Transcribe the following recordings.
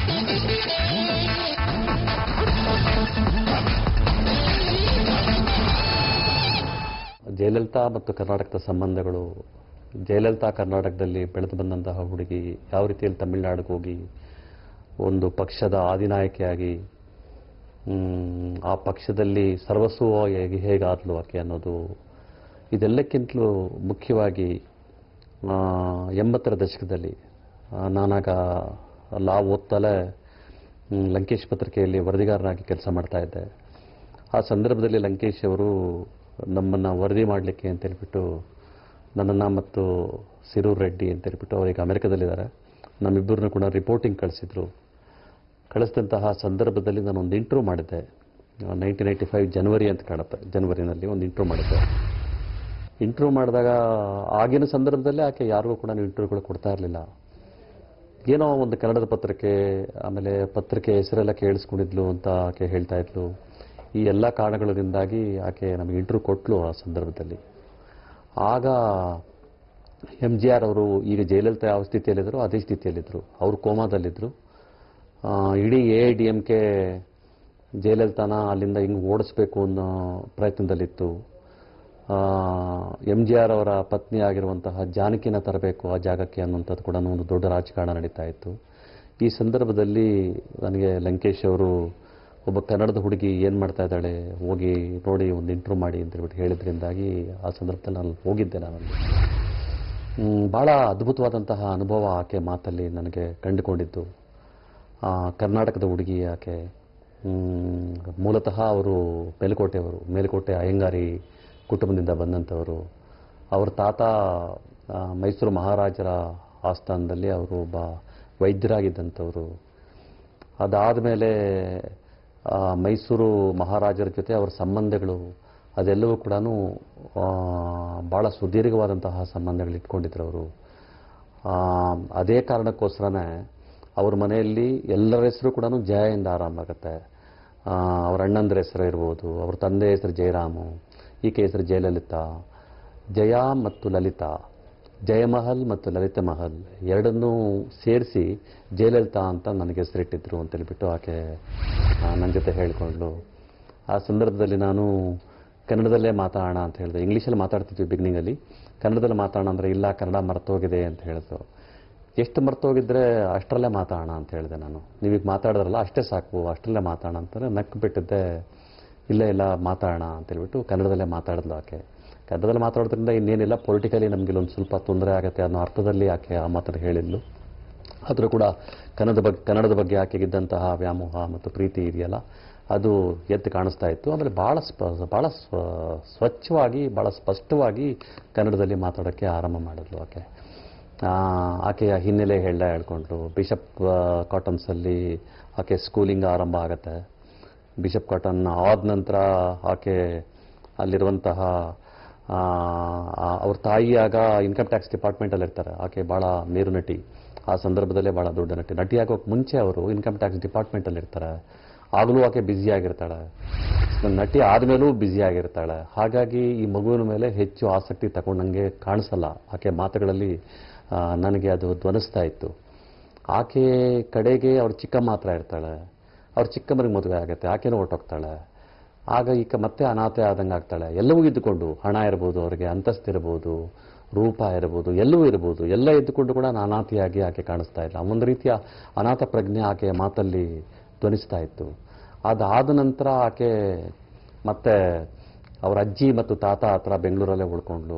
ಜಯಲಲಿತಾ ಮತ್ತು ಕರ್ನಾಟಕದ ಸಂಬಂಧಗಳು ಜಯಲಲಿತಾ ಕರ್ನಾಟಕದಲ್ಲಿ ಬೆಳೆದು ಬಂದಂತಹ ಹುಡುಗಿ ಯಾವ ರೀತಿಯಲ್ಲಿ ತಮಿಳುನಾಡಿಗೆ ಹೋಗಿ ಒಂದು ಪಕ್ಷದ ಆದಿನಾಯಕಿಯಾಗಿ ಮ್, ಆ ಪಕ್ಷದಲ್ಲಿ ಸರ್ವಸ್ವ ಹೇಗೆ ಹೇಗಾದ್ಲು ಆಕೆ ಅನ್ನೋದು ಇದೆಲ್ಲಕ್ಕಿಂತಲೂ ಮುಖ್ಯವಾಗಿ ಆ, ಎಂಬತ್ತರ ದಶಕದಲ್ಲಿ ಆ, ನಾನಾಗ ಲಾ ಓದ್ತಲೇ ಮ್, ಲಂಕೇಶ್ ಪತ್ರಿಕೆಯಲ್ಲಿ ವರದಿಗಾರನಾಗಿ ಕೆಲಸ ಮಾಡ್ತಾ ಇದ್ದೆ ಆ ಸಂದರ್ಭದಲ್ಲಿ ಲಂಕೇಶ್ ಅವರು ನಮ್ಮನ್ನು ವರದಿ ಮಾಡಲಿಕ್ಕೆ ಅಂತ ಹೇಳ್ಬಿಟ್ಟು ನನ್ನನ್ನು ಮತ್ತು ಸಿರೂರ್ ರೆಡ್ಡಿ ಅಂತ ಹೇಳ್ಬಿಟ್ಟು ಅವರಿಗೆ ಅಮೆರಿಕದಲ್ಲಿದ್ದಾರೆ ನಮ್ಮಿಬ್ಬರನ್ನು ಕೂಡ ರಿಪೋರ್ಟಿಂಗ್ ಕಳಿಸಿದ್ರು ಕಳಿಸಿದಂತಹ ಸಂದರ್ಭದಲ್ಲಿ ನಾನು ಒಂದು ಇಂಟ್ರೂ ಮಾಡಿದ್ದೆ ನೈನ್ಟೀನ್ ಏಯ್ಟಿ ಫೈವ್ ಜನವರಿ ಅಂತ ಕಾಣುತ್ತೆ ಜನವರಿನಲ್ಲಿ ಒಂದು ಇಂಟ್ರೂ ಮಾಡಿದ್ದೆ ಇಂಟ್ರೂ ಮಾಡಿದಾಗ ಆಗಿನ ಸಂದರ್ಭದಲ್ಲಿ ಆಕೆ ಯಾರಿಗೂ ಕೂಡ ಇಂಟ್ರ್ಯೂಗಳು ಕೊಡ್ತಾ ಇರಲಿಲ್ಲ ಏನೋ ಒಂದು ಕನ್ನಡದ ಪತ್ರಿಕೆ ಆಮೇಲೆ ಪತ್ರಿಕೆ ಹೆಸರೆಲ್ಲ ಕೇಳಿಸ್ಕೊಂಡಿದ್ಲು ಅಂತ ಆಕೆ ಹೇಳ್ತಾ ಇದ್ಲು ಈ ಎಲ್ಲ ಕಾರಣಗಳಿಂದಾಗಿ ಆಕೆ ನಮಗೆ ಇಂಟ್ರ್ಯೂ ಕೊಟ್ಲು ಆ ಸಂದರ್ಭದಲ್ಲಿ ಆಗ ಎಮ್ ಜಿ ಆರ್ ಅವರು ಈಗ ಜಯಲಲಿತಾ ಯಾವ ಸ್ಥಿತಿಯಲ್ಲಿದ್ದರು ಅದೇ ಸ್ಥಿತಿಯಲ್ಲಿದ್ದರು ಅವರು ಕೋಮಾದಲ್ಲಿದ್ದರು ಆ, ಇಡೀ A I D M K ಜಯಲಲಿತಾನ ಅಲ್ಲಿಂದ ಹಿಂಗೆ ಓಡಿಸ್ಬೇಕು ಅನ್ನೋ ಪ್ರಯತ್ನದಲ್ಲಿತ್ತು ಎಮ್ ಜಿ ಆರ್ ಅವರ ಪತ್ನಿ ಆಗಿರುವಂತಹ ಜಾನಕಿನ ತರಬೇಕು ಆ ಜಾಗಕ್ಕೆ ಅನ್ನುವಂಥದ್ದು ಕೂಡ ಒಂದು ದೊಡ್ಡ ರಾಜಕಾರಣ ನಡೀತಾ ಇತ್ತು ಈ ಸಂದರ್ಭದಲ್ಲಿ ನನಗೆ ಲಂಕೇಶ್ ಅವರು ಒಬ್ಬ ಕನ್ನಡದ ಹುಡುಗಿ ಏನು ಮಾಡ್ತಾ ಇದ್ದಾಳೆ ಹೋಗಿ ನೋಡಿ ಒಂದು ಇಂಟ್ರೂ ಮಾಡಿ ಅಂತ ಹೇಳ್ಬಿಟ್ಟು ಹೇಳಿದ್ರಿಂದಾಗಿ ಆ ಸಂದರ್ಭದಲ್ಲಿ ನಾನು ಹೋಗಿದ್ದೆ ನಾನಲ್ಲಿ ಮ್, ಭಾಳ ಅದ್ಭುತವಾದಂತಹ ಅನುಭವ ಆಕೆ ಮಾತಲ್ಲಿ ನನಗೆ ಕಂಡುಕೊಂಡಿದ್ದು ಆ, ಕರ್ನಾಟಕದ ಹುಡುಗಿ ಆಕೆ ಮ್, ಮೂಲತಃ ಅವರು ಮೇಲುಕೋಟೆಯವರು ಮೇಲುಕೋಟೆ ಅಯ್ಯಂಗಾರಿ ಕುಟುಂಬದಿಂದ ಬಂದಂಥವರು ಅವ್ರ ತಾತ ಆ, ಮೈಸೂರು ಮಹಾರಾಜರ ಆಸ್ಥಾನದಲ್ಲಿ ಅವರು ಒಬ್ಬ ವೈದ್ಯರಾಗಿದ್ದಂಥವರು ಅದಾದ ಮೇಲೆ ಮೈಸೂರು ಮಹಾರಾಜರ ಜೊತೆ ಅವರ ಸಂಬಂಧಗಳು ಅದೆಲ್ಲವೂ ಕೂಡ ಭಾಳ ಸುದೀರ್ಘವಾದಂತಹ ಸಂಬಂಧಗಳು ಇಟ್ಕೊಂಡಿದ್ರು ಅವರು ಆ, ಅದೇ ಕಾರಣಕ್ಕೋಸ್ಕರನೇ ಅವ್ರ ಮನೆಯಲ್ಲಿ ಎಲ್ಲರ ಹೆಸರು ಕೂಡ ಜಯ ಇಂದ ಆರಂಭ ಆಗುತ್ತೆ ಆ, ಅವ್ರ ಅಣ್ಣಂದ್ರ ಹೆಸರು ಇರ್ಬೋದು ಅವ್ರ ತಂದೆ ಹೆಸರು ಜಯರಾಮು ಈಕೆ ಹೆಸರು ಜಯಲಲಿತಾ ಜಯ ಮತ್ತು ಲಲಿತಾ ಜಯಮಹಲ್ ಮತ್ತು ಲಲಿತ ಮಹಲ್ ಎರಡನ್ನೂ ಸೇರಿಸಿ ಜಯಲಲಿತಾ ಅಂತ ನನಗೆ ಹೆಸರಿಟ್ಟಿದ್ರು ಅಂತ ಹೇಳ್ಬಿಟ್ಟು ಆಕೆ ನನ್ನ ಜೊತೆ ಹೇಳಿಕೊಂಡ್ಳು ಆ ಸಂದರ್ಭದಲ್ಲಿ ನಾನು ಕನ್ನಡದಲ್ಲೇ ಮಾತಾಡೋಣ ಅಂತ ಹೇಳಿದೆ ಇಂಗ್ಲೀಷಲ್ಲಿ ಮಾತಾಡ್ತಿದ್ವಿ ಬಿಗಿನಿಂಗಲ್ಲಿ ಕನ್ನಡದಲ್ಲಿ ಮಾತಾಡೋಣ ಅಂದರೆ ಇಲ್ಲ ಕನ್ನಡ ಮರ್ತೋಗಿದೆ ಅಂತ ಹೇಳಿದ್ರು ಎಷ್ಟು ಮರ್ತೋಗಿದ್ರೆ ಅಷ್ಟರಲ್ಲೇ ಮಾತಾಡೋಣ ಅಂತ ಹೇಳಿದೆ ನಾನು ನೀವೀಗ ಮಾತಾಡಿದ್ರಲ್ಲ ಅಷ್ಟೇ ಸಾಕು ಅಷ್ಟರಲ್ಲೇ ಮಾತಾಡೋಣ ಅಂತಂದರೆ ನಕ್ಕು ಬಿಟ್ಟಿದ್ದೆ ಇಲ್ಲ ಇಲ್ಲ ಮಾತಾಡೋಣ ಅಂತ ಹೇಳ್ಬಿಟ್ಟು ಕನ್ನಡದಲ್ಲೇ ಮಾತಾಡಿದ್ಲು ಆಕೆ ಕನ್ನಡದಲ್ಲಿ ಮಾತಾಡೋದ್ರಿಂದ ಇನ್ನೇನಿಲ್ಲ ಪೊಲಿಟಿಕಲಿ ನಮಗೆ ಇಲ್ಲೊಂದು ಸ್ವಲ್ಪ ತೊಂದರೆ ಆಗುತ್ತೆ ಅನ್ನೋ ಅರ್ಥದಲ್ಲಿ ಆಕೆ ಆ ಮಾತನ್ನು ಹೇಳಿದ್ಲು ಆದರೂ ಕೂಡ ಕನ್ನಡದ ಬಗ್ಗೆ ಕನ್ನಡದ ಬಗ್ಗೆ ಆಕೆಗಿದ್ದಂತಹ ವ್ಯಾಮೋಹ ಮತ್ತು ಪ್ರೀತಿ ಇದೆಯಲ್ಲ ಅದು ಎದ್ದು ಕಾಣಿಸ್ತಾ ಇತ್ತು ಆಮೇಲೆ ಭಾಳ ಸ್ಪ ಭಾಳ ಸ್ವ ಸ್ವಚ್ಛವಾಗಿ ಭಾಳ ಸ್ಪಷ್ಟವಾಗಿ ಕನ್ನಡದಲ್ಲಿ ಮಾತಾಡೋಕ್ಕೆ ಆರಂಭ ಮಾಡಿದ್ಲು ಆಕೆ ಆ, ಆಕೆಯ ಹಿನ್ನೆಲೆ ಹೇಳ ಹೇಳ್ಕೊಂಡ್ರು ಬಿಷಪ್ ಆ, ಕಾಟನ್ಸಲ್ಲಿ ಆಕೆ ಸ್ಕೂಲಿಂಗ್ ಆರಂಭ ಆಗುತ್ತೆ ಬಿಷಪ್ ಕಾಟನ್ ಆದ ನಂತರ ಆಕೆ ಅಲ್ಲಿರುವಂತಹ ಆ, ಆ, ಅವ್ರ ತಾಯಿ ಆಗ ಇನ್ಕಮ್ ಟ್ಯಾಕ್ಸ್ ಡಿಪಾರ್ಟ್ಮೆಂಟಲ್ಲಿ ಇರ್ತಾರೆ ಆಕೆ ಭಾಳ ಮೇರು ನಟಿ ಆ ಸಂದರ್ಭದಲ್ಲೇ ಭಾಳ ದೊಡ್ಡ ನಟಿ ನಟಿ ಆಗೋಕ್ಕೆ ಮುಂಚೆ ಅವರು ಇನ್ಕಮ್ ಟ್ಯಾಕ್ಸ್ ಡಿಪಾರ್ಟ್ಮೆಂಟಲ್ಲಿ ಇರ್ತಾರೆ ಆಗಲೂ ಆಕೆ ಬ್ಯುಸಿ ಆಗಿರ್ತಾಳೆ ನಟಿ ಆದಮೇಲೂ ಬ್ಯುಸಿ ಆಗಿರ್ತಾಳೆ ಹಾಗಾಗಿ ಈ ಮಗುವಿನ ಮೇಲೆ ಹೆಚ್ಚು ಆಸಕ್ತಿ ತಗೊಂಡಂಗೆ ಕಾಣಿಸಲ್ಲ ಆಕೆ ಮಾತುಗಳಲ್ಲಿ ಆ, ನನಗೆ ಅದು ಧ್ವನಿಸ್ತಾ ಇತ್ತು ಆಕೆ ಕಡೆಗೆ ಅವ್ರ ಚಿಕ್ಕಮ್ಮ ಮಾತ್ರ ಇರ್ತಾಳೆ ಅವ್ರ ಚಿಕ್ಕಮ್ಮನಿಗೆ ಮದುವೆ ಆಗುತ್ತೆ ಆಕೆನೂ ಹೊರಟೋಗ್ತಾಳೆ ಆಗ ಈಗ ಮತ್ತೆ ಅನಾಥೆ ಆದಂಗೆ ಆಗ್ತಾಳೆ ಎಲ್ಲವೂ ಇದ್ದುಕೊಂಡು ಹಣ ಇರ್ಬೋದು ಅವ್ರಿಗೆ ಅಂತಸ್ತಿರ್ಬೋದು ರೂಪ ಇರ್ಬೋದು ಎಲ್ಲವೂ ಇರ್ಬೋದು ಎಲ್ಲ ಇದ್ದುಕೊಂಡು ಕೂಡ ಅನಾಥಿಯಾಗಿ ಆಕೆ ಕಾಣಿಸ್ತಾ ಇಲ್ಲ ಒಂದು ರೀತಿಯ ಅನಾಥ ಪ್ರಜ್ಞೆ ಆಕೆಯ ಮಾತಲ್ಲಿ ಧ್ವನಿಸ್ತಾ ಇತ್ತು ಅದಾದ ನಂತರ ಆಕೆ ಮತ್ತೆ ಅವರ ಅಜ್ಜಿ ಮತ್ತು ತಾತ ಹತ್ರ ಬೆಂಗಳೂರಲ್ಲೇ ಉಳ್ಕೊಂಡ್ಲು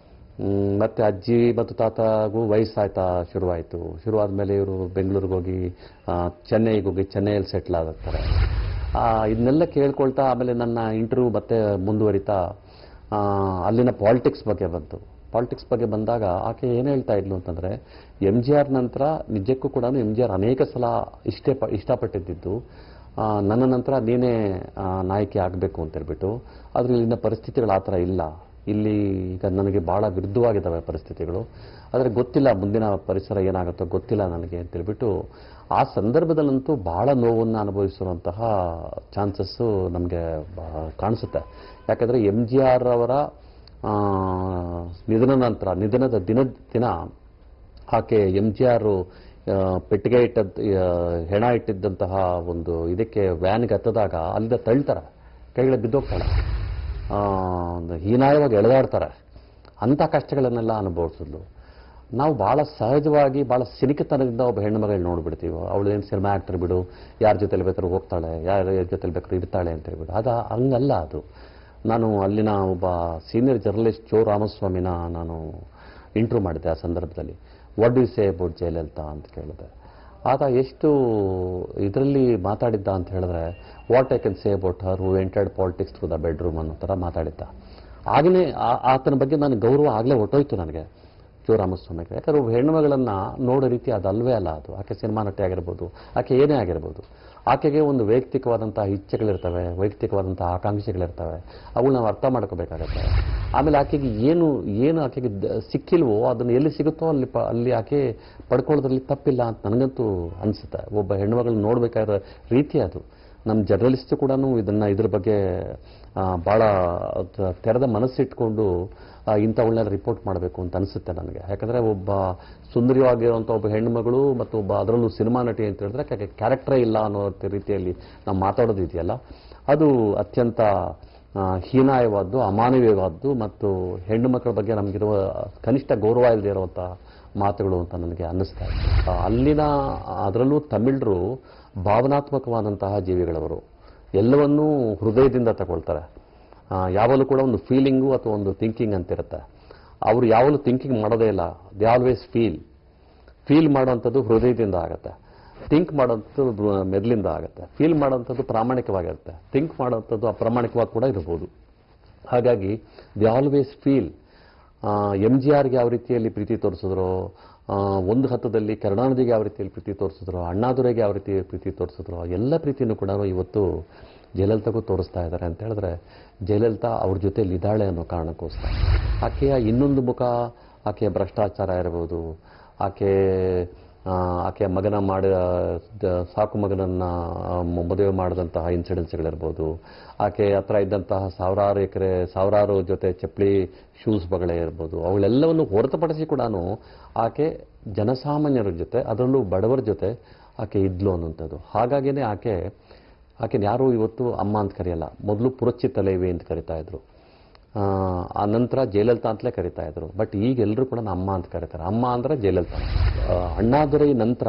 ಮ್, ಮತ್ತೆ ಅಜ್ಜಿ ಮತ್ತು ತಾತಗೂ ವಯಸ್ಸಾಯ್ತಾ ಶುರುವಾಯಿತು ಶುರುವಾದ ಮೇಲೆ ಇವರು ಬೆಂಗಳೂರಿಗೆ ಹೋಗಿ ಆ, ಚೆನ್ನೈಗೆ ಹೋಗಿ ಚೆನ್ನೈಯಲ್ಲಿ ಸೆಟ್ಲ್ ಆಗಿರ್ತಾರೆ ಆ, ಇದನ್ನೆಲ್ಲ ಕೇಳ್ಕೊಳ್ತಾ ಆಮೇಲೆ ನನ್ನ ಇಂಟರ್ವ್ಯೂ ಮತ್ತೆ ಮುಂದುವರಿತಾ ಆ, ಅಲ್ಲಿನ ಪಾಲಿಟಿಕ್ಸ್ ಬಗ್ಗೆ ಬಂತು ಪಾಲಿಟಿಕ್ಸ್ ಬಗ್ಗೆ ಬಂದಾಗ ಆಕೆ ಏನು ಹೇಳ್ತಾ ಇದ್ಲು ಅಂತಂದರೆ ಎಮ್ ಜಿ ಆರ್ ನಂತರ ನಿಜಕ್ಕೂ ಕೂಡ ಎಮ್ ಜಿ ಆರ್ ಅನೇಕ ಸಲ ಇಷ್ಟೇ ಪ ಇಷ್ಟಪಟ್ಟಿದ್ದು ಆ, ನನ್ನ ನಂತರ ನೀನೇ ಆ, ನಾಯಕಿ ಆಗಬೇಕು ಅಂತ ಹೇಳ್ಬಿಟ್ಟು ಆದರೆ ಇಲ್ಲಿನ ಪರಿಸ್ಥಿತಿಗಳು ಆ ಥರ ಇಲ್ಲ ಇಲ್ಲಿ ಈಗ ನನಗೆ ಭಾಳ ವಿರುದ್ಧವಾಗಿದ್ದಾವೆ ಪರಿಸ್ಥಿತಿಗಳು ಆದರೆ ಗೊತ್ತಿಲ್ಲ ಮುಂದಿನ ಪರಿಸರ ಏನಾಗುತ್ತೋ ಗೊತ್ತಿಲ್ಲ ನನಗೆ ಅಂತ ಹೇಳ್ಬಿಟ್ಟು ಆ ಸಂದರ್ಭದಲ್ಲಂತೂ ಭಾಳ ನೋವನ್ನು ಅನುಭವಿಸುವಂತಹ ಚಾನ್ಸಸ್ಸು ನಮಗೆ ಕಾಣಿಸುತ್ತೆ ಯಾಕಂದರೆ ಎಮ್ ಜಿ ಆರ್ ಅವರ ಆ, ನಿಧನ ನಂತರ ನಿಧನದ ದಿನ ದಿನ ಆಕೆ ಎಮ್ ಜಿ ಆರ್ ಆ, ಪೆಟ್ಟಿಗೆ ಇಟ್ಟದ್ ಆ, ಹೆಣ ಇಟ್ಟಿದ್ದಂತಹ ಒಂದು ಇದಕ್ಕೆ ವ್ಯಾನ್ಗೆ ಹತ್ತದಾಗ ಅಲ್ಲಿಂದ ತಳ್ತಾರೆ ಕೈಗಳ ಬಿದ್ದೋಗ್ತಾಳೆ ಆ, ಒಂದು ಹೀನಾಯವಾಗಿ ಎಳೆದಾಡ್ತಾರೆ ಅಂಥ ಕಷ್ಟಗಳನ್ನೆಲ್ಲ ಅನುಭವಿಸಿದ್ಲು ನಾವು ಭಾಳ ಸಹಜವಾಗಿ ಭಾಳ ಸಿನಿಕತನದಿಂದ ಒಬ್ಬ ಹೆಣ್ಣು ಮಗಳು ನೋಡ್ಬಿಡ್ತೀವಿ ಅವಳು ಏನು ಸಿನಿಮಾ ಆ್ಯಕ್ಟರ್ ಬಿಡು ಯಾರ ಜೊತೆಲಿ ಬೇಕಾದ್ರೂ ಹೋಗ್ತಾಳೆ ಯಾರ ಜೊತೆಲಿ ಬೇಕಾದ್ರೂ ಇರ್ತಾಳೆ ಅಂತ ಹೇಳ್ಬಿಡು ಅದು ಹಂಗಲ್ಲ ಅದು ನಾನು ಅಲ್ಲಿನ ಒಬ್ಬ ಸೀನಿಯರ್ ಜರ್ನಲಿಸ್ಟ್ ಚೋ ರಾಮಸ್ವಾಮಿನ ನಾನು ಇಂಟ್ರೂ ಮಾಡಿದ್ದೆ ಆ ಸಂದರ್ಭದಲ್ಲಿ what do say about Jayalalithaa ಅಂತ ಕೇಳಿದೆ ಆತ ಎಷ್ಟು ಇದರಲ್ಲಿ ಮಾತಾಡಿದ್ದ ಅಂತ ಹೇಳಿದ್ರೆ what I can say about her who entered politics to the bedroom ಅನ್ನೋ ಥರ ಮಾತಾಡಿದ್ದ ಆಗಲೇ ಆ- ಆತನ ಬಗ್ಗೆ ನನಗೆ ಗೌರವ ಆಗಲೇ ಹೊಟ್ಟೋಯ್ತು ನನಗೆ ಚೋ ರಾಮಸ್ವಾಮಿಗೆ ಯಾಕಂದ್ರೆ ಒಬ್ಬ ಹೆಣ್ಣುಮಗಳನ್ನು ನೋಡೋ ರೀತಿ ಅದಲ್ವೇ ಅಲ್ಲ ಅದು ಆಕೆ ಸಿನಿಮಾ ನಟಿ ಆಗಿರ್ಬೋದು ಆಕೆ ಏನೇ ಆಗಿರ್ಬೋದು ಆಕೆಗೆ ಒಂದು ವೈಯಕ್ತಿಕವಾದಂಥ ಇಚ್ಛೆಗಳಿರ್ತವೆ ವೈಯಕ್ತಿಕವಾದಂಥ ಆಕಾಂಕ್ಷೆಗಳಿರ್ತವೆ ಅವುಗಳು ನಾವು ಅರ್ಥ ಮಾಡ್ಕೋಬೇಕಾಗತ್ತೆ ಆಮೇಲೆ ಆಕೆಗೆ ಏನು ಏನು ಆಕೆಗೆ ದ- ಸಿಕ್ಕಿಲ್ವೋ ಅದನ್ನು ಎಲ್ಲಿ ಸಿಗುತ್ತೋ ಅಲ್ಲಿ ಪ ಅಲ್ಲಿ ಆಕೆ ಪಡ್ಕೊಳ್ಳೋದ್ರಲ್ಲಿ ತಪ್ಪಿಲ್ಲ ಅಂತ ನನಗಂತೂ ಅನಿಸುತ್ತೆ ಒಬ್ಬ ಹೆಣ್ಣುಮಗಳನ್ನ ನೋಡಬೇಕಾದ ರೀತಿ ಅದು ನಮ್ಮ ಜರ್ನಲಿಸ್ಟ್ ಕೂಡ ಇದನ್ನು ಇದ್ರ ಬಗ್ಗೆ ಆ, ಭಾಳ ತ- ತೆರೆದ ಮನಸ್ಸಿಟ್ಕೊಂಡು ಆ, ಇಂಥವಳನ್ನೆಲ್ಲ ರಿಪೋರ್ಟ್ ಮಾಡಬೇಕು ಅಂತ ಅನಿಸುತ್ತೆ ನನಗೆ ಯಾಕಂದರೆ ಒಬ್ಬ ಸುಂದರವಾಗಿರುವಂಥ ಒಬ್ಬ ಹೆಣ್ಣುಮಗಳು ಮತ್ತು ಒಬ್ಬ ಅದರಲ್ಲೂ ಸಿನಿಮಾ ನಟಿ ಅಂತ ಹೇಳಿದ್ರೆ ಆಕೆ ಕ್ಯಾರೆಕ್ಟರೇ ಇಲ್ಲ ಅನ್ನೋ ರೀತಿಯಲ್ಲಿ ನಾವು ಮಾತಾಡೋದು ಇದೆಯಲ್ಲ ಅದು ಅತ್ಯಂತ ಆ, ಹೀನಾಯವಾದ್ದು ಅಮಾನವೀಯವಾದ್ದು ಮತ್ತು ಹೆಣ್ಣು ಮಕ್ಕಳ ಬಗ್ಗೆ ನಮಗಿರುವ ಕನಿಷ್ಠ ಗೌರವ ಇಲ್ಲದೆ ಇರುವಂಥ ಮಾತುಗಳು ಅಂತ ನನಗೆ ಅನ್ನಿಸ್ತಾ ಇದೆ ಆ, ಅಲ್ಲಿನ ಅದರಲ್ಲೂ ತಮಿಳರು ಭಾವನಾತ್ಮಕವಾದಂತಹ ಜೀವಿಗಳವರು ಎಲ್ಲವನ್ನೂ ಹೃದಯದಿಂದ ತಗೊಳ್ತಾರೆ ಆ, ಯಾವಾಗಲೂ ಕೂಡ ಒಂದು ಫೀಲಿಂಗು ಅಥವಾ ಒಂದು ಥಿಂಕಿಂಗ್ ಅಂತಿರುತ್ತೆ ಅವರು ಯಾವಾಗಲೂ ಥಿಂಕಿಂಗ್ ಮಾಡೋದೇ ಇಲ್ಲ ದೇ ಆಲ್ವೇಸ್ ಫೀಲ್ ಫೀಲ್ ಮಾಡೋವಂಥದ್ದು ಹೃದಯದಿಂದ ಆಗುತ್ತೆ ಥಿಂಕ್ ಮಾಡೋಂಥದ್ದು ಮೆದುಳಿಂದ ಆಗುತ್ತೆ ಫೀಲ್ ಮಾಡೋಂಥದ್ದು ಪ್ರಾಮಾಣಿಕವಾಗಿರುತ್ತೆ ಥಿಂಕ್ ಮಾಡೋಂಥದ್ದು ಅಪ್ರಾಮಾಣಿಕವಾಗಿ ಕೂಡ ಇರ್ಬೋದು ಹಾಗಾಗಿ the always feel M G ಆರ್ಗೆ ಯಾವ ರೀತಿಯಲ್ಲಿ ಪ್ರೀತಿ ತೋರಿಸಿದ್ರು ಆ, ಒಂದು ಹಂತದಲ್ಲಿ ಕರುಣಾನಿಧಿಗೆ ಯಾವ ರೀತಿಯಲ್ಲಿ ಪ್ರೀತಿ ತೋರಿಸಿದ್ರು ಅಣ್ಣಾದುರೆಗೆ ಯಾವ ರೀತಿ ಪ್ರೀತಿ ತೋರಿಸಿದ್ರು ಎಲ್ಲ ಪ್ರೀತಿನೂ ಕೂಡ ಇವತ್ತು ಜಯಲಲಿತಾಗೂ ತೋರಿಸ್ತಾ ಇದ್ದಾರೆ ಅಂತ ಹೇಳಿದ್ರೆ ಜಯಲಲಿತಾ ಅವ್ರ ಜೊತೆಲಿ ಇದ್ದಾಳೆ ಅನ್ನೋ ಕಾರಣಕ್ಕೋಸ್ಕರ ಆಕೆಯ ಇನ್ನೊಂದು ಮುಖ ಆಕೆಯ ಭ್ರಷ್ಟಾಚಾರ ಇರ್ಬೋದು ಆಕೆ ಆ, ಆಕೆಯ ಮಗನ ಮಾಡಿ ದ- ಸಾಕು ಮಗನನ್ನು ಮದುವೆ ಮಾಡಿದಂತಹ ಇನ್ಸಿಡೆನ್ಸ್ಗಳಿರ್ಬೋದು ಆಕೆ ಹತ್ರ ಇದ್ದಂತಹ ಸಾವಿರಾರು ಎಕರೆ ಸಾವಿರಾರು ಜೊತೆ ಚಪ್ಪಲಿ ಶೂಸ್ ಬಗಳೆ ಇರ್ಬೋದು ಅವುಗಳೆಲ್ಲವನ್ನು ಹೊರತುಪಡಿಸಿ ಕೂಡ ಆಕೆ ಜನಸಾಮಾನ್ಯರ ಜೊತೆ ಅದರಲ್ಲೂ ಬಡವರ ಜೊತೆ ಆಕೆ ಇದ್ಲು ಅನ್ನುವಂಥದ್ದು ಹಾಗಾಗಿನೇ ಆಕೆ ಆಕೆನ ಯಾರೂ ಇವತ್ತು ಅಮ್ಮ ಅಂತ ಕರೆಯಲ್ಲ ಮೊದಲು ಪುರಚ್ಚಿ ತಲೇವಿ ಅಂತ ಕರಿತಾ ಇದ್ರು ಆ, ಆ ನಂತರ ಜಯಲಲಿತಾ ಅಂತಲೇ ಕರಿತಾ ಇದ್ರು ಬಟ್ ಈಗ ಎಲ್ಲರೂ ಕೂಡ ಅಮ್ಮ ಅಂತ ಕರೀತಾರೆ ಅಮ್ಮ ಅಂದರೆ ಜಯಲಲಿತಾ ಆ, ಅಣ್ಣಾದುರೈ ನಂತರ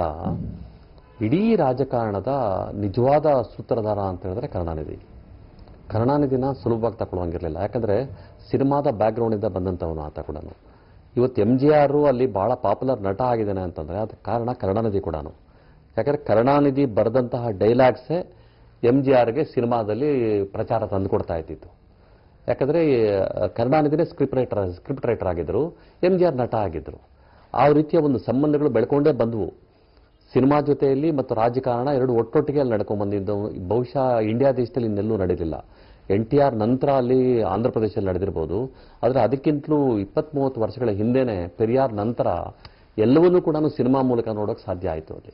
ಇಡೀ ರಾಜಕಾರಣದ ನಿಜವಾದ ಸೂತ್ರಧಾರ ಅಂತ ಹೇಳಿದ್ರೆ ಕರುಣಾನಿಧಿ ಕರುಣಾನಿಧಿನ ಸುಲಭವಾಗಿ ತಗೊಳ್ಳೋಂಗಿರಲಿಲ್ಲ ಯಾಕಂದರೆ ಸಿನಿಮಾದ ಬ್ಯಾಕ್ಗ್ರೌಂಡಿಂದ ಬಂದಂಥವನು ಆತ ಕೂಡ ಇವತ್ತು ಎಮ್ ಜಿ ಆರು ಅಲ್ಲಿ ಭಾಳ ಪಾಪ್ಯುಲರ್ ನಟ ಆಗಿದ್ದಾನೆ ಅಂತಂದರೆ ಅದಕ್ಕೆ ಕಾರಣ ಕರುಣಾನಿಧಿ ಕೂಡ ಯಾಕಂದರೆ ಕರುಣಾನಿಧಿ ಬರೆದಂತಹ ಡೈಲಾಗ್ಸೇ ಎಮ್ ಜಿ ಆರ್ಗೆ ಸಿನಿಮಾದಲ್ಲಿ ಪ್ರಚಾರ ತಂದುಕೊಡ್ತಾ ಇದ್ದಿತ್ತು ಯಾಕಂದರೆ ಕರುಣಾನಿಧಿನೇ ಸ್ಕ್ರಿಪ್ಟ್ ರೈಟರ್ ಸ್ಕ್ರಿಪ್ಟ್ ರೈಟರ್ ಆಗಿದ್ದರು ಎಮ್ ಜಿ ಆರ್ ನಟ ಆಗಿದ್ದರು ಆ ರೀತಿಯ ಒಂದು ಸಂಬಂಧಗಳು ಬೆಳ್ಕೊಂಡೇ ಬಂದವು ಸಿನಿಮಾ ಜೊತೆಯಲ್ಲಿ ಮತ್ತು ರಾಜಕಾರಣ ಎರಡು ಒಟ್ಟೊಟ್ಟಿಗೆ ಅಲ್ಲಿ ನಡ್ಕೊಂಡು ಬಂದಿದ್ದು ಬಹುಶಃ ಇಂಡಿಯಾ ದೇಶದಲ್ಲಿ ಇನ್ನೆಲ್ಲೂ ನಡೆದಿಲ್ಲ ಎನ್ ಟಿ ಆರ್ ನಂತರ ಅಲ್ಲಿ ಆಂಧ್ರ ಪ್ರದೇಶದಲ್ಲಿ ನಡೆದಿರ್ಬೋದು ಆದರೆ ಅದಕ್ಕಿಂತಲೂ ಇಪ್ಪತ್ತ್ ಮೂವತ್ತು ವರ್ಷಗಳ ಹಿಂದೆನೇ ಪೆರಿಯಾರ್ ನಂತರ ಎಲ್ಲವನ್ನೂ ಕೂಡ ಸಿನಿಮಾ ಮೂಲಕ ನೋಡೋಕೆ ಸಾಧ್ಯ ಆಯಿತು ಅಲ್ಲಿ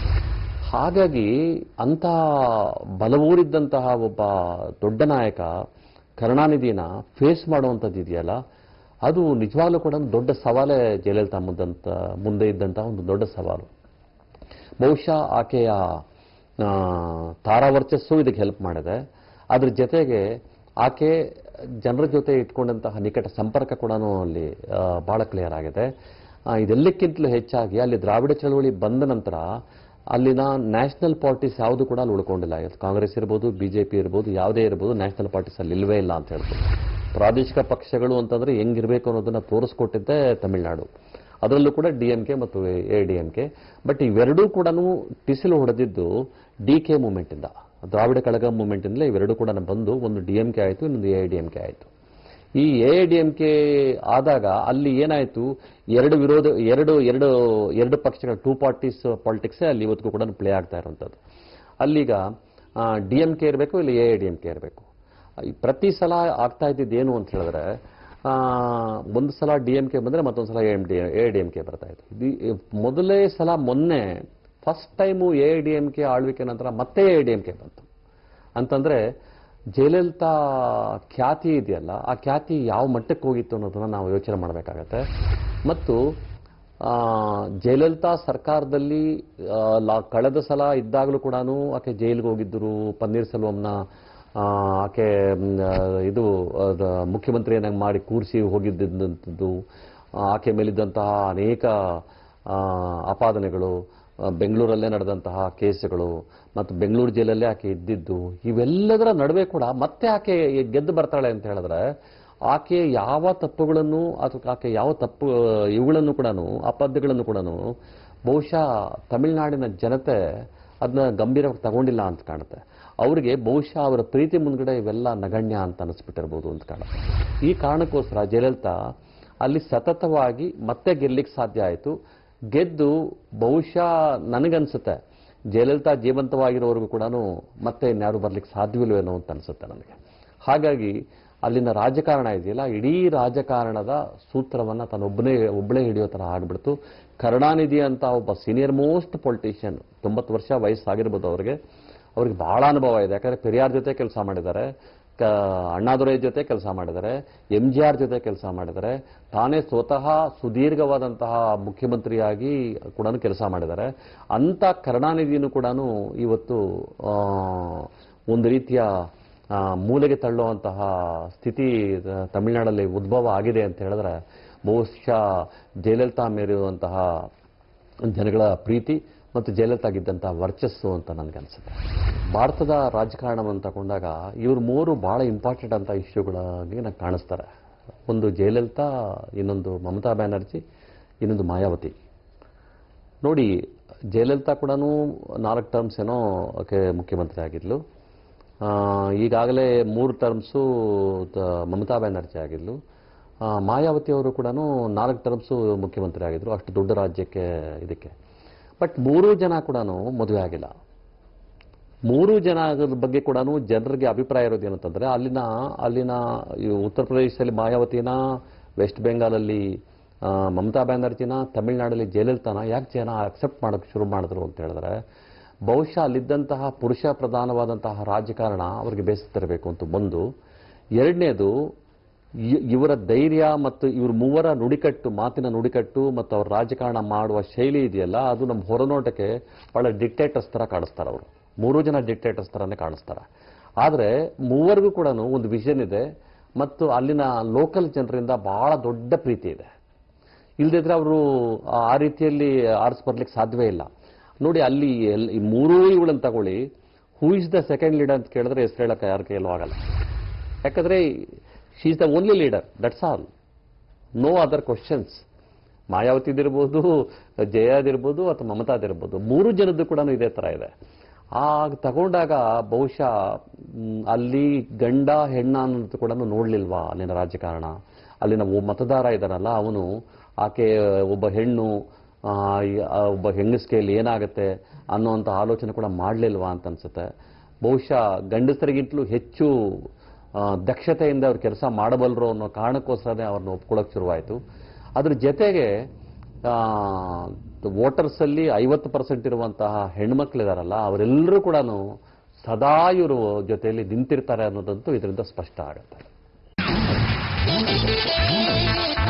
ಹಾಗಾಗಿ ಅಂಥ ಬಲವೂರಿದ್ದಂತಹ ಒಬ್ಬ ದೊಡ್ಡ ನಾಯಕ ಕರುಣಾನಿಧಿನ ಫೇಸ್ ಮಾಡುವಂಥದ್ದು ಇದೆಯಲ್ಲ ಅದು ನಿಜವಾಗ್ಲೂ ಕೂಡ ಒಂದು ದೊಡ್ಡ ಸವಾಲೇ ಜಯಲಲಿತಾ ಮುಂದಂತ ಮುಂದೆ ಇದ್ದಂಥ ಒಂದು ದೊಡ್ಡ ಸವಾಲು ಬಹುಶಃ ಆಕೆಯ ಆ, ತಾರಾವರ್ಚಸ್ಸು ಇದಕ್ಕೆ ಹೆಲ್ಪ್ ಮಾಡಿದೆ ಅದ್ರ ಜೊತೆಗೆ ಆಕೆ ಜನರ ಜೊತೆ ಇಟ್ಕೊಂಡಂತಹ ನಿಕಟ ಸಂಪರ್ಕ ಕೂಡ ಅಲ್ಲಿ ಆ, ಬಹಳ ಕ್ಲಿಯರ್ ಆಗಿದೆ ಆ, ಇದೆಲ್ಲಕ್ಕಿಂತಲೂ ಹೆಚ್ಚಾಗಿ ಅಲ್ಲಿ ದ್ರಾವಿಡ ಚಳವಳಿ ಬಂದ ನಂತರ ಅಲ್ಲಿನ ನ್ಯಾಷನಲ್ ಪಾರ್ಟೀಸ್ ಯಾವುದು ಕೂಡ ಅಲ್ಲಿ ಉಳ್ಕೊಂಡಿಲ್ಲ ಇವತ್ತು ಕಾಂಗ್ರೆಸ್ ಇರ್ಬೋದು ಬಿ ಜೆ ಪಿ ಇರ್ಬೋದು ಯಾವುದೇ ಇರ್ಬೋದು ನ್ಯಾಷನಲ್ ಪಾರ್ಟೀಸ್ ಅಲ್ಲಿ ಇಲ್ವೇ ಇಲ್ಲ ಅಂತ ಹೇಳ್ಬೋದು ಪ್ರಾದೇಶಿಕ ಪಕ್ಷಗಳು ಅಂತಂದ್ರೆ ಹೆಂಗಿರಬೇಕು ಅನ್ನೋದನ್ನ ತೋರಿಸ್ಕೊಟ್ಟಿದ್ದೆ ತಮಿಳುನಾಡು ಅದರಲ್ಲೂ ಕೂಡ ಡಿ ಎಂ ಕೆ ಮತ್ತು A D M K but ಇವೆರಡೂ ಕೂಡ ಟಿಸಿಲು ಹೊಡೆದಿದ್ದು ಡಿ ಕೆ ಮೂಮೆಂಟಿಂದ ದ್ರಾವಿಡ ಕಳಗ ಮೂಮೆಂಟಿಂದಲೇ ಇವೆರಡೂ ಕೂಡ ಬಂದು ಒಂದು ಡಿ ಎಂ ಕೆ ಆಯಿತು ಇನ್ನೊಂದು ಎ ಡಿ ಎಂ ಕೆ ಆಯಿತು ಈ ಎ ಡಿ ಎಂ ಕೆ ಆದಾಗ ಅಲ್ಲಿ ಏನಾಯಿತು ಎರಡು ವಿರೋಧ ಎರಡು ಎರಡು ಎರಡು ಪಕ್ಷಗಳ ಟೂ ಪಾರ್ಟೀಸ್ ಪಾಲಿಟಿಕ್ಸೇ ಅಲ್ಲಿ ಇವತ್ತಿಗೂ ಕೂಡ ಪ್ಲೇ ಆಗ್ತಾ ಇರುವಂಥದ್ದು ಅಲ್ಲೀಗ ಡಿ ಎಂ ಕೆ ಇರಬೇಕು ಇಲ್ಲಿ ಎ ಡಿ ಎಂ ಕೆ ಇರಬೇಕು ಪ್ರತಿ ಸಲ ಆಗ್ತಾ ಇದ್ದಿದ್ದು ಏನು ಅಂತ ಹೇಳಿದ್ರೆ ಆ, ಒಂದು ಸಲ ಡಿ ಎಂ ಕೆ ಬಂದರೆ ಮತ್ತೊಂದು ಸಲ M D A D M K ಬರ್ತಾ ಇತ್ತು ಇದು ಮೊದಲೇ ಸಲ ಮೊನ್ನೆ first time A D M K ಆಳ್ವಿಕೆ ನಂತರ ಮತ್ತೆ ಎ ಡಿ ಎಂ ಕೆ ಬಂತು ಅಂತಂದ್ರೆ ಜಯಲಲಿತಾ ಖ್ಯಾತಿ ಇದೆಯಲ್ಲ ಆ ಖ್ಯಾತಿ ಯಾವ ಮಟ್ಟಕ್ಕೆ ಹೋಗಿತ್ತು ಅನ್ನೋದನ್ನ ನಾವು ಯೋಚನೆ ಮಾಡಬೇಕಾಗತ್ತೆ ಮತ್ತು ಆ, ಜಯಲಲಿತಾ ಸರ್ಕಾರದಲ್ಲಿ ಆ, ಲಾ- ಕಳೆದ ಸಲ ಇದ್ದಾಗಲೂ ಕೂಡ ಆಕೆ ಜೈಲಿಗೆ ಹೋಗಿದ್ದರು ಪನ್ನೀರ್ ಸೆಲ್ವಂನ ಆ, ಆಕೆ ಮ್, ಆ, ಇದು ಅದ ಮುಖ್ಯಮಂತ್ರಿಯನ್ನಾಗಿ ಮಾಡಿ ಕೂರಿಸಿ ಹೋಗಿದ್ದಂಥದ್ದು ಆ, ಆಕೆ ಮೇಲಿದ್ದಂತಹ ಅನೇಕ ಆ, ಆಪಾದನೆಗಳು ಆ, ಬೆಂಗಳೂರಲ್ಲೇ ನಡೆದಂತಹ ಕೇಸುಗಳು ಮತ್ತು ಬೆಂಗಳೂರು ಜೈಲಲ್ಲೇ ಆಕೆ ಇದ್ದಿದ್ದು ಇವೆಲ್ಲದರ ನಡುವೆ ಕೂಡ ಮತ್ತೆ ಆಕೆ ಗೆದ್ದು ಬರ್ತಾಳೆ ಅಂತ ಹೇಳಿದ್ರೆ ಆಕೆ ಯಾವ ತಪ್ಪುಗಳನ್ನು ಅಥವಾ ಆಕೆ ಯಾವ ತಪ್ಪು ಇವುಗಳನ್ನು ಕೂಡ ಅಪದ್ಯಗಳನ್ನು ಕೂಡ ಬಹುಶಃ ತಮಿಳುನಾಡಿನ ಜನತೆ ಅದನ್ನ ಗಂಭೀರವಾಗಿ ತಗೊಂಡಿಲ್ಲ ಅಂತ ಕಾಣುತ್ತೆ ಅವರಿಗೆ ಬಹುಶಃ ಅವರ ಪ್ರೀತಿ ಮುಂದ್ಗಡೆ ಇವೆಲ್ಲ ನಗಣ್ಯ ಅಂತ ಅನಿಸ್ಬಿಟ್ಟಿರ್ಬೋದು ಅಂತ ಕಾಣುತ್ತೆ ಈ ಕಾರಣಕ್ಕೋಸ್ಕರ ಜಯಲಲಿತಾ ಅಲ್ಲಿ ಸತತವಾಗಿ ಮತ್ತೆ ಗೆಲ್ಲಿಕ್ಕೆ ಸಾಧ್ಯ ಆಯಿತು ಗೆದ್ದು ಬಹುಶಃ ನನಗನ್ಸುತ್ತೆ ಜಯಲಲಿತಾ ಜೀವಂತವಾಗಿರೋವರೆಗೂ ಕೂಡ ಮತ್ತೆ ಇನ್ಯಾರು ಬರ್ಲಿಕ್ಕೆ ಸಾಧ್ಯವಿಲ್ವೇನೋ ಅಂತ ಅನ್ಸುತ್ತೆ ನನಗೆ ಹಾಗಾಗಿ ಅಲ್ಲಿನ ರಾಜಕಾರಣ ಇದೆಯಲ್ಲ ಇಡೀ ರಾಜಕಾರಣದ ಸೂತ್ರವನ್ನ ತಾನೊಬ್ಬನೇ ಒಬ್ಬಳೇ ಹಿಡಿಯೋ ಥರ ಆಗ್ಬಿಡ್ತು ಕರುಣಾನಿಧಿ ಅಂತ ಒಬ್ಬ ಸೀನಿಯರ್ ಮೋಸ್ಟ್ ಪೊಲಿಟಿಷಿಯನ್ ತೊಂಬತ್ತು ವರ್ಷ ವಯಸ್ಸಾಗಿರ್ಬೋದು ಅವ್ರಿಗೆ ಅವ್ರಿಗೆ ಬಹಳ ಅನುಭವ ಇದೆ ಯಾಕಂದ್ರೆ ಪೆರಿಯಾರ್ ಜೊತೆ ಕೆಲಸ ಮಾಡಿದ್ದಾರೆ ಕ ಅಣ್ಣಾದುರೈ ಜೊತೆ ಕೆಲಸ ಮಾಡಿದ್ದಾರೆ ಎಂ ಜಿ ಆರ್ ಜೊತೆ ಕೆಲಸ ಮಾಡಿದ್ದಾರೆ ತಾನೇ ಸ್ವತಃ ಸುದೀರ್ಘವಾದಂತಹ ಮುಖ್ಯಮಂತ್ರಿಯಾಗಿ ಕೂಡ ಕೆಲಸ ಮಾಡಿದ್ದಾರೆ ಅಂಥ ಕರುಣಾನಿಧಿಯನ್ನು ಕೂಡ ಇವತ್ತು ಆ, ಒಂದು ರೀತಿಯ ಆ, ಮೂಲೆಗೆ ತಳ್ಳುವಂತಹ ಸ್ಥಿತಿ ಆ, ತಮಿಳುನಾಡಲ್ಲಿ ಉದ್ಭವ ಆಗಿದೆ ಅಂತ ಹೇಳಿದ್ರೆ ಬಹುಶಃ ಜಯಲಲಿತಾ ಮೇಲಿರುವಂತಹ ಜನಗಳ ಪ್ರೀತಿ ಮತ್ತು ಜಯಲಲಿತಾಗಿದ್ದಂತಹ ವರ್ಚಸ್ಸು ಅಂತ ನನಗನ್ಸುತ್ತೆ ಭಾರತದ ರಾಜಕಾರಣವನ್ನು ತಗೊಂಡಾಗ ಇವ್ರು ಮೂರು ಭಾಳ ಇಂಪಾರ್ಟೆಂಟ್ ಅಂತ ಇಶ್ಯೂಗಳಾಗಿ ನನಗೆ ಕಾಣಿಸ್ತಾರೆ ಒಂದು ಜಯಲಲಿತಾ ಇನ್ನೊಂದು ಮಮತಾ ಬ್ಯಾನರ್ಜಿ ಇನ್ನೊಂದು ಮಾಯಾವತಿ ನೋಡಿ ಜಯಲಲಿತಾ ಕೂಡ ನಾಲ್ಕು ಟರ್ಮ್ಸ್ ಏನೋ ಆಕೆ ಮುಖ್ಯಮಂತ್ರಿ ಆಗಿದ್ಲು ಆ, ಈಗಾಗಲೇ ಮೂರು ಟರ್ಮ್ಸು ಮಮತಾ ಬ್ಯಾನರ್ಜಿ ಆಗಿದ್ಲು ಆ, ಮಾಯಾವತಿ ಅವರು ಕೂಡ ನಾಲ್ಕು ಟರ್ಮ್ಸು ಮುಖ್ಯಮಂತ್ರಿ ಆಗಿದ್ರು ಅಷ್ಟು ದೊಡ್ಡ ರಾಜ್ಯಕ್ಕೆ ಇದಕ್ಕೆ ಬಟ್ ಮೂರೂ ಜನ ಕೂಡ ಮದುವೆ ಆಗಿಲ್ಲ ಮೂರು ಜನ ಬಗ್ಗೆ ಕೂಡ ಜನರಿಗೆ ಅಭಿಪ್ರಾಯ ಇರೋದು ಏನಂತಂದ್ರೆ ಅಲ್ಲಿನ ಅಲ್ಲಿನ ಈ ಉತ್ತರ ಪ್ರದೇಶದಲ್ಲಿ ಮಾಯಾವತಿನ ವೆಸ್ಟ್ ಬೆಂಗಾಲಲ್ಲಿ ಆ, ಮಮತಾ ಬ್ಯಾನರ್ಜಿನ ತಮಿಳುನಾಡಲ್ಲಿ ಜಯಲಲಿತಾನ ಯಾಕೆ ಜನ ಅಕ್ಸೆಪ್ಟ್ ಮಾಡೋಕ್ಕೆ ಶುರು ಮಾಡಿದ್ರು ಅಂತ ಹೇಳಿದ್ರೆ ಬಹುಶಃ ಅಲ್ಲಿದ್ದಂತಹ ಪುರುಷ ಪ್ರಧಾನವಾದಂತಹ ರಾಜಕಾರಣ ಅವರಿಗೆ ಬೇಸತ್ತಿರಬೇಕು ಅಂತ ಒಂದು ಎರಡನೇದು ಇ- ಇವರ ಧೈರ್ಯ ಮತ್ತು ಇವ್ರ ಮೂವರ ನುಡಿಕಟ್ಟು ಮಾತಿನ ನುಡಿಕಟ್ಟು ಮತ್ತು ಅವ್ರ ರಾಜಕಾರಣ ಮಾಡುವ ಶೈಲಿ ಇದೆಯಲ್ಲ ಅದು ನಮ್ಮ ಹೊರನೋಟಕ್ಕೆ ಬಹಳ ಡಿಕ್ಟೇಟರ್ಸ್ ಥರ ಕಾಣಿಸ್ತಾರೆ ಅವರು ಮೂರು ಜನ ಡಿಕ್ಟೇಟರ್ಸ್ ಥರನೇ ಕಾಣಿಸ್ತಾರೆ ಆದರೆ ಮೂವರಿಗೂ ಕೂಡ ಒಂದು ವಿಷನ್ ಇದೆ ಮತ್ತು ಅಲ್ಲಿನ ಲೋಕಲ್ ಜನರಿಂದ ಬಹಳ ದೊಡ್ಡ ಪ್ರೀತಿ ಇದೆ ಇಲ್ಲದಿದ್ರೆ ಅವರು ಆ ರೀತಿಯಲ್ಲಿ ಆರಿಸ್ ಬರ್ಲಿಕ್ಕೆ ಸಾಧ್ಯವೇ ಇಲ್ಲ ನೋಡಿ ಅಲ್ಲಿ ಎಲ್ ಈ ಮೂರೂ ಇವುಗಳನ್ನು ತಗೊಳ್ಳಿ who is the second leader ಅಂತ ಕೇಳಿದ್ರೆ ಹೆಸರು ಹೇಳಕ್ಕೆ ಯಾರ ಕೈಯಲ್ಲೂ ಆಗಲ್ಲ ಯಾಕಂದ್ರೆ she is the only leader that's all no other questions ಮಾಯಾವತಿದಿರ್ಬೋದು ಜಯದಿರ್ಬೋದು ಅಥವಾ ಮಮತಾದಿರ್ಬೋದು ಮೂರು ಜನದ್ದು ಕೂಡ ಇದೇ ಥರ ಇದೆ ಆ ತಗೊಂಡಾಗ ಬಹುಶಃ ಮ್, ಅಲ್ಲಿ ಗಂಡ ಹೆಣ್ಣ ಅನ್ನೋದು ಕೂಡ ನೋಡ್ಲಿಲ್ವಾ ಅಲ್ಲಿನ ರಾಜಕಾರಣ ಅಲ್ಲಿನ ಒ- ಮತದಾರ ಇದ್ದಾನಲ್ಲ ಅವನು ಆಕೆ ಒಬ್ಬ ಹೆಣ್ಣು ಆ, ಈ- ಆ ಒಬ್ಬ ಹೆಂಗಸ್ ಕೈಯಲ್ಲಿ ಏನಾಗುತ್ತೆ ಅನ್ನೋಂಥ ಆಲೋಚನೆ ಕೂಡ ಮಾಡಲಿಲ್ವಾ ಅಂತ ಅನ್ಸುತ್ತೆ ಬಹುಶಃ ಗಂಡಸರಿಗಿಂತಲೂ ಹೆಚ್ಚು ಆ, ದಕ್ಷತೆಯಿಂದ ಅವ್ರು ಕೆಲಸ ಮಾಡಬಲ್ಲರು ಅನ್ನೋ ಕಾರಣಕ್ಕೋಸ್ಕರನೇ ಅವ್ರನ್ನ ಒಪ್ಕೊಳ್ಳೋಕೆ ಶುರುವಾಯಿತು ಅದ್ರ ಜೊತೆಗೆ ವೋಟರ್ಸಲ್ಲಿ ಐವತ್ತು ಪರ್ಸೆಂಟ್ ಇರುವಂತಹ ಹೆಣ್ಮಕ್ಳಿದಾರಲ್ಲ ಅವರೆಲ್ಲರೂ ಕೂಡ ಸದಾ ಇವರು ಜೊತೆಯಲ್ಲಿ ನಿಂತಿರ್ತಾರೆ ಅನ್ನೋದಂತೂ ಇದರಿಂದ ಸ್ಪಷ್ಟ ಆಗುತ್ತೆ